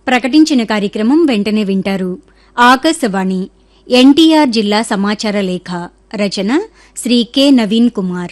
ప్రకటించిన కార్యక్రమం వెంటనే వింటారు ఆకాశవాణి ఎన్టీఆర్ జిల్లా సమాచార లేఖ రచన శ్రీ కె నవీన్ కుమార్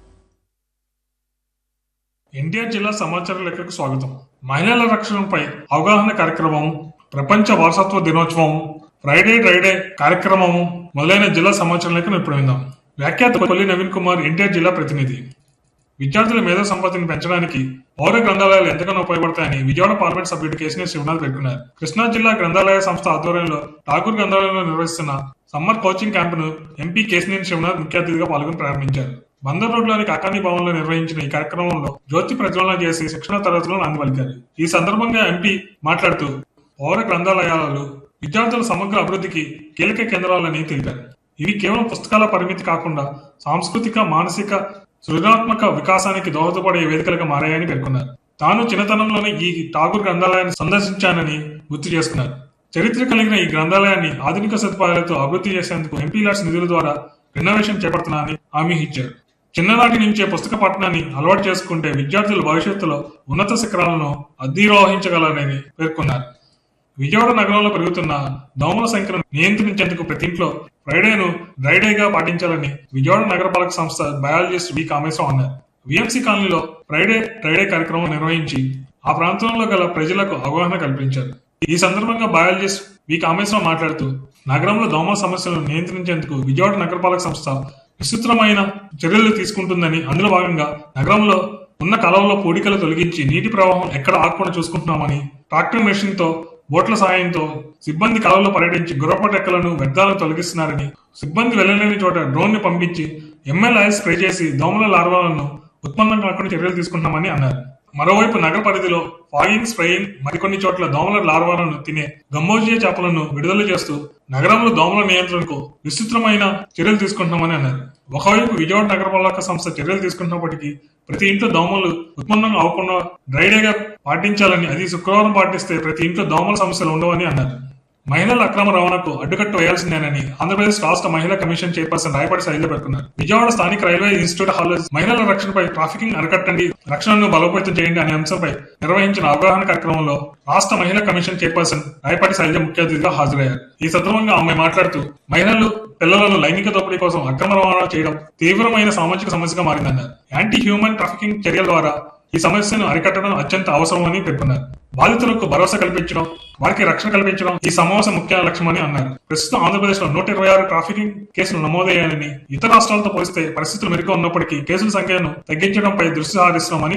ఎన్టీఆర్ జిల్లా సమాచార లేఖకు స్వాగతం మహిళల రక్షణపై అవగాహన కార్యక్రమం ప్రపంచ వారసత్వ దినోత్సవం ఫ్రైడే డ్రైడే కార్యక్రమం మొదలైన జిల్లా సమాచార లేఖను ఇప్పుడు విందాం వ్యాఖ్యాత కొల్లి నవీన్ కుమార్ ఎన్టీఆర్ జిల్లా ప్రతినిధి విద్యార్థుల మేధో సంపత్తిని పెంచడానికి పౌర గ్రంథాలయాలు ఎంతగానో ఉపయోగపడతాయని విజయవాడ పార్లమెంట్ సభ్యుడు కేసీఆర్ శివనాథ్ పేర్కొన్నారు కృష్ణా జిల్లా గ్రంథాలయ సంస్థ ఆధ్వర్యంలో ఠాగూర్ గ్రంథాలయంలో నిర్వహిస్తున్న సమ్మర్ కోచింగ్ క్యాంపును ఎంపీ కేసీఆర్ శివనాథ్ ముఖ్య అతిథిగా పాల్గొని ప్రారంభించారు బందర్ రోడ్లోని కాకాని భవన్ లో నిర్వహించిన ఈ కార్యక్రమంలో జ్యోతి ప్రజ్వలన చేసి శిక్షణ తరగతులను అందవలికారు ఈ సందర్భంగా ఎంపీ మాట్లాడుతూ పౌర గ్రంథాలయాలు విద్యార్థుల సమగ్ర అభివృద్ధికి కీలక కేంద్రాలని తెలిపారు ఇవి కేవలం పుస్తకాల పరిమితి కాకుండా సాంస్కృతిక మానసిక సృజనాత్మక వికాసానికి దోహదపడే వేదికలుగా మారాయని పేర్కొన్నారు తాను చిన్నతనంలోనే ఈ ఠాగూర్ గ్రంథాలయాన్ని సందర్శించానని గుర్తు చేసుకున్నారు చరిత్ర కలిగిన ఈ గ్రంథాలయాన్ని ఆధునిక సదుపాయాలతో అభివృద్ధి చేసేందుకు ఎంపీ లాడ్స్ నిధుల ద్వారా రెనోవేషన్ చేపడుతున్నానని హామీ ఇచ్చారు చిన్ననాటి నుంచే పుస్తక పఠనాన్ని అలవాటు చేసుకుంటే విద్యార్థులు భవిష్యత్తులో ఉన్నత శిఖరాలను అధిరోహించగలరని పేర్కొన్నారు విజయవాడ నగరంలో పెరుగుతున్న దోమల సంఖ్యను నియంత్రించేందుకు ప్రతి ఇంట్లో ఫ్రైడేను డ్రైడేగా పాటించాలని విజయవాడ నగరపాలక సంస్థ బయాలజిస్ట్ వి కామేశ్వరం అన్నారు విఎంసీ కాలనీలో ఫ్రైడే డ్రైడే కార్యక్రమం నిర్వహించి ఆ ప్రాంతంలో గల ప్రజలకు అవగాహన కల్పించారు ఈ సందర్భంగా బయాలజిస్ట్ వి కామేశ్వరం మాట్లాడుతూ నగరంలో దోమల సమస్యలను నియంత్రించేందుకు విజయవాడ నగరపాలక సంస్థ విస్తృతమైన చర్యలు తీసుకుంటుందని అందులో భాగంగా నగరంలో ఉన్న కాలువలో పూడికలు తొలగించి నీటి ప్రవాహం ఎక్కడ ఆగకుండా చూసుకుంటున్నామని ట్రాక్టర్ మెషిన్ తో బోట్ల సాయంతో సిబ్బంది కాలంలో పర్యటించి గుర్రపటెక్కలను వ్యర్థాలను తొలగిస్తున్నారని సిబ్బంది వెళ్లలేని చోట డ్రోన్ ని పంపించి ఎంఎల్ఐ స్ప్రే చేసి దోమల లార్వాలను ఉత్పన్నం కాకుండా చర్యలు తీసుకుంటున్నామని అన్నారు మరోవైపు నగర పరిధిలో ఫాగింగ్ స్ప్రేయింగ్ మరికొన్ని చోట్ల దోమల లార్వాలను తినే గంబోజియా చేపలను విడుదల చేస్తూ నగరంలో దోమల నియంత్రణకు విస్తృతమైన చర్యలు తీసుకుంటున్నామని అన్నారు ఒకవైపు విజయవాడ నగరపాలక సంస్థ చర్యలు తీసుకుంటున్నప్పటికీ ప్రతి ఇంట్లో దోమలు ఉత్పన్నం అవ్వకుండా డ్రైడేగా పాటించాలని అది శుక్రవారం పాటిస్తే ప్రతి ఇంట్లో దోమల సమస్యలు ఉండవని అన్నారు మహిళల అక్రమ రవాణాకు అడ్డుకట్ట వేయాల్సిందేనని ఆంధ్రప్రదేశ్ రాష్ట్ర మహిళా కమిషన్ చైర్పర్సన్ రాయపాటి శైలజ పేర్కొన్నారు విజయవాడ స్థానిక రైల్వే ఇన్స్టిట్యూట్ హాల్లో మహిళల రక్షణపై ట్రాఫికింగ్ అరికట్టండి రక్షణను బలోపేతం చేయండి అనే అంశంపై నిర్వహించిన అవగాహన కార్యక్రమంలో రాష్ట్ర మహిళా కమిషన్ చైర్పర్సన్ రాయపాటి శైలజ ముఖ్య అతిథిగా హాజరయ్యారు ఈ సందర్భంగా ఆమె మాట్లాడుతూ మహిళలు పిల్లలను లైంగిక దోపిడీ కోసం అక్రమ రవాణా చేయడం తీవ్రమైన సామాజిక సమస్యగా మారిందన్నారు యాంటీ హ్యూమన్ ట్రాఫికింగ్ చర్యల ద్వారా ఈ సమస్యను అరికట్టడం అత్యంత అవసరమని పేర్కొన్నారు బాధితులకు భరోసా కల్పించడం వారికి రక్షణ కల్పించడం ఈ సమావేశం ముఖ్య లక్ష్యమని అన్నారు ప్రస్తుతం ఆంధ్రప్రదేశ్ లో నూట ఇరవై ఆరు ట్రాఫికింగ్ కేసులు నమోదయ్యాయని ఇతర రాష్ట్రాలతో పోలిస్తే పరిస్థితులు మెరుగ్గా ఉన్నప్పటికీ కేసుల సంఖ్యను తగ్గించడంపై దృష్టి సారిస్తున్నామని